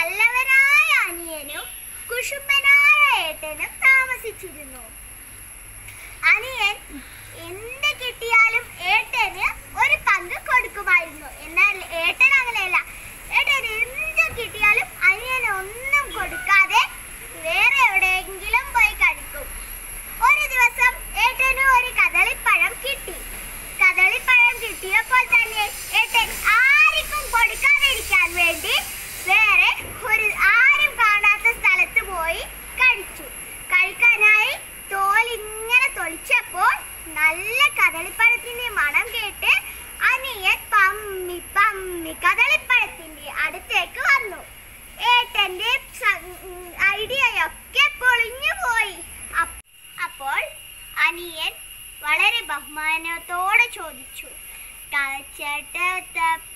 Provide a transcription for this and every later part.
നല്ലവനായ അനിയനും കുശുംബനായ ഏട്ടനും താമസിച്ചിരുന്നു അനിയൻ എന്ത് കിട്ടിയാലും ഏട്ടന് ഒരു പങ്ക് കൊടുക്കുമായിരുന്നു എന്നാൽ ഏട്ടൻ അങ്ങനെയല്ല ഏട്ടൻ എന്ത് കിട്ടിയാലും അനിയന് ഒന്നും കൊടുക്കാതെ വേറെ എവിടെയെങ്കിലും പോയി കഴിക്കും ഒരു ദിവസം ഏട്ടന് ഒരു കദളിപ്പഴം കിട്ടി കദളിപ്പഴം കിട്ടിയപ്പോൾ തന്നെ ഏട്ടൻ ആർക്കും കൊടുക്കാതിരിക്കാൻ വേണ്ടി വേറെ ഒരു ആരും കാണാത്ത സ്ഥലത്ത് പോയി കഴിച്ചു കഴിക്കാനായി തോലിങ്ങനെ തൊളിച്ചപ്പോൾ നല്ല കദളിപ്പഴത്തിന്റെ മണം കേട്ട് അനിയൻ പമ്മി പമ്മി കദളിപ്പഴത്തിന്റെ അടുത്തേക്ക് വന്നു ഏട്ടന്റെ ഐഡിയയൊക്കെ പൊളിഞ്ഞു പോയി അപ്പ- അപ്പോൾ അനിയൻ വളരെ ബഹുമാനത്തോടെ ചോദിച്ചു കച്ചട്ടത്തപ്പ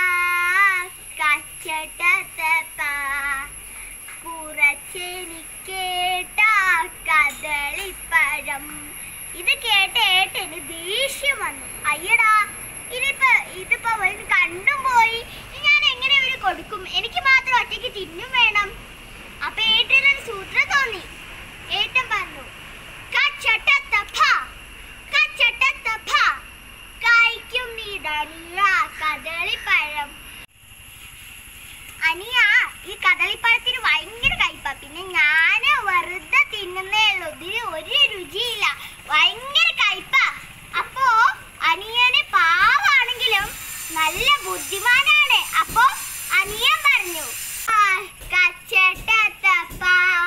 കച്ചട്ടത്തപ്പ കുറച്ചെനിക്കേട്ട കദളിപ്പഴം ഇത് കേട്ട് ഏട്ടന് ദേഷ്യം വന്നു അയ്യടാ ഇതിപ്പോ ഇതിപ്പോ അവന് കണ്ടും പോയി ഇനി ഞാൻ എങ്ങനെ ഇവര് കൊടുക്കും എനിക്ക് മാത്രം ഒറ്റയ്ക്ക് തിന്നും വേണം അപ്പൊ ഏട്ടന് ഒരു സൂത്രം തോന്നി ഏട്ടൻ പറഞ്ഞു കച്ചട്ടത്തപ്പ കച്ചട്ടത്തപ്പ കഴിക്കും നീതല്ല കദളിപ്പഴം അനിയ ഈ കദളിപ്പഴത്തിന് ഭയങ്കര കയ്പാ പിന്നെ ഞാന് വെറുതെ തിന്നുന്നേ ഉള്ളൂ ഇതിന് ഒരു രുചിയില്ല ഭയങ്കര കയ്പാ അപ്പോ അനിയന് പാവാണെങ്കിലും നല്ല ബുദ്ധിമാനാണ് അപ്പോ അനിയൻ പറഞ്ഞു "ആ, കച്ചട്ടത്തപ്പ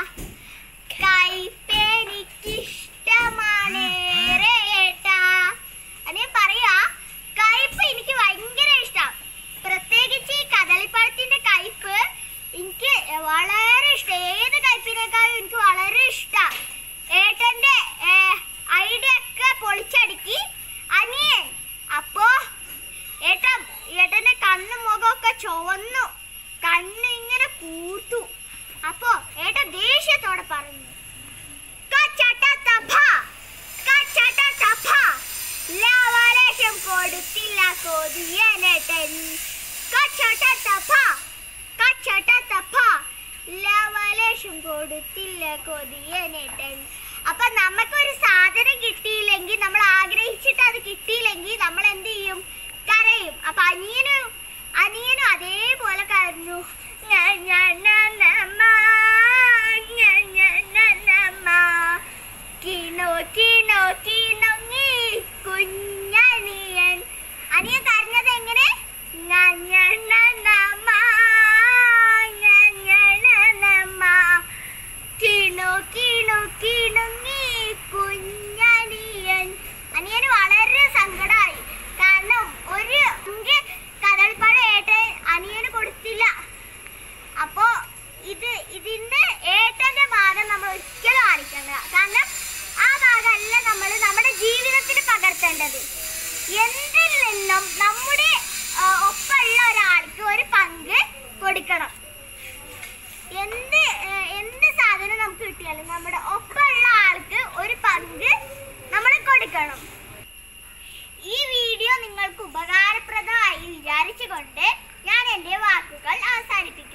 കയ്പെനിക്കിഷ്ടമാണ് ഏട്ടാ അനിയൻ പറയാ കയ്പ് എനിക്ക് ഭയങ്കര ഇഷ്ടം പ്രത്യേകിച്ച് ഈ കദളിപ്പഴത്തിന്റെ കയ്പ് എനിക്ക് വളരെ ഇഷ്ടം ഏത് കയ്പിനേക്കാളും എനിക്ക് വളരെ ഇഷ്ടം ഏട്ടന്റെ ഐഡിയ ഒക്കെ പൊളിച്ചടുക്കി അനിയൻ അപ്പോ ഏട്ടൻ ഏട്ടന്റെ കണ്ണും മുഖമൊക്കെ ചുവന്നു കണ്ണ് ഇങ്ങനെ കൂത്തു അപ്പോ ഏട്ടൻ ദേഷ്യത്തോടെ പറഞ്ഞു കച്ചട്ടത്തപ്പ, കച്ചട്ടത്തപ്പ, ലവലേശം കൊടുത്തില്ല കൊതിയനേട്ടൻ കച്ചട്ടത്തപ്പ, കച്ചട്ടത്തപ്പ, ലവലേശം കൊടുത്തില്ല കൊതിയനേട്ടൻ അപ്പൊ നമുക്കൊരു സാധനം കിട്ടിയില്ലെങ്കിൽ നമ്മൾ ആഗ്രഹിച്ചിട്ട് അത് കിട്ടിയില്ലെങ്കിൽ നമ്മൾ എന്ത് ചെയ്യും കരയും അപ്പൊ അനിയനും അനിയനും അതേപോലെ കരഞ്ഞു ഞാൻ ഞാൻ നന്നമ്മ, ഞാൻ ഞാൻ നന്നമ്മ. കിണോ കിണോ കിണുങ്ങി കുഞ്ഞനിയൻ അനിയൻ കരഞ്ഞത് എങ്ങനെ ഞാൻ ഞാൻ നന്നമ്മ, ഞാൻ ഞാൻ നന്നമ്മ. കിണു കിണു കിണുങ്ങി കുഞ്ഞനിയൻ അനിയന് വളരെ സങ്കടമായി കാരണം ഒരു അങ്ക് കദളിപ്പഴം ഏട്ടൻ അനിയന് കൊടുത്തില്ല അപ്പോ ഇത് ഇതിന്റെ ഏട്ടന്റെ ഭാഗം നമ്മൾ ഒരിക്കലും കാണിക്കണ്ട കാരണം ആ ഭാഗമല്ല നമ്മൾ നമ്മുടെ ജീവിതത്തിൽ പകർത്തേണ്ടത് എന്തിൽ നിന്നും നമ്മുടെ ആ, ഒപ്പമുള്ള ഒരാൾക്ക് ഒരു പങ്ക് കൊടുക്കണം എന്ത് ഏ, എന്ത് സാധനം നമുക്ക് കിട്ടിയാലും നമ്മുടെ ഒപ്പമുള്ള ആൾക്ക് ഒരു പങ്ക് നമ്മൾ കൊടുക്കണം ഈ വീഡിയോ നിങ്ങൾക്ക് ഉപകാരപ്രദമായി വിചാരിച്ചുകൊണ്ട് ഞാൻ എൻ്റെ വാക്കുകൾ അവസാനിപ്പിക്കുന്നു